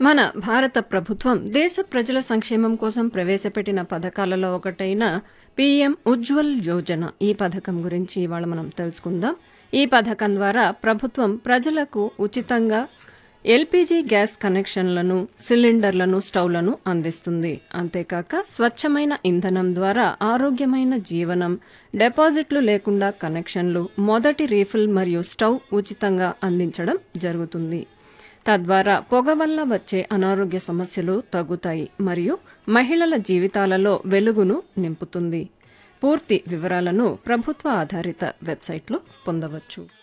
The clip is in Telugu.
మన భారత ప్రభుత్వం దేశ ప్రజల సంక్షేమం కోసం ప్రవేశపెట్టిన పథకాలలో ఒకటైన పీఎం ఉజ్వల్ యోజన ఈ పథకం గురించి ఇవాళ మనం తెలుసుకుందాం ఈ పథకం ద్వారా ప్రభుత్వం ప్రజలకు ఉచితంగా ఎల్పీజీ గ్యాస్ కనెక్షన్లను సిలిండర్లను స్టవ్లను అందిస్తుంది అంతేకాక స్వచ్ఛమైన ఇంధనం ద్వారా ఆరోగ్యమైన జీవనం డిపాజిట్లు లేకుండా కనెక్షన్లు మొదటి రీఫిల్ మరియు స్టవ్ ఉచితంగా అందించడం జరుగుతుంది తద్వారా పొగ వల్ల వచ్చే అనారోగ్య సమస్యలు తగ్గుతాయి మరియు మహిళల జీవితాలలో వెలుగును నింపుతుంది పూర్తి వివరాలను ప్రభుత్వ ఆధారిత వెబ్సైట్లో పొందవచ్చు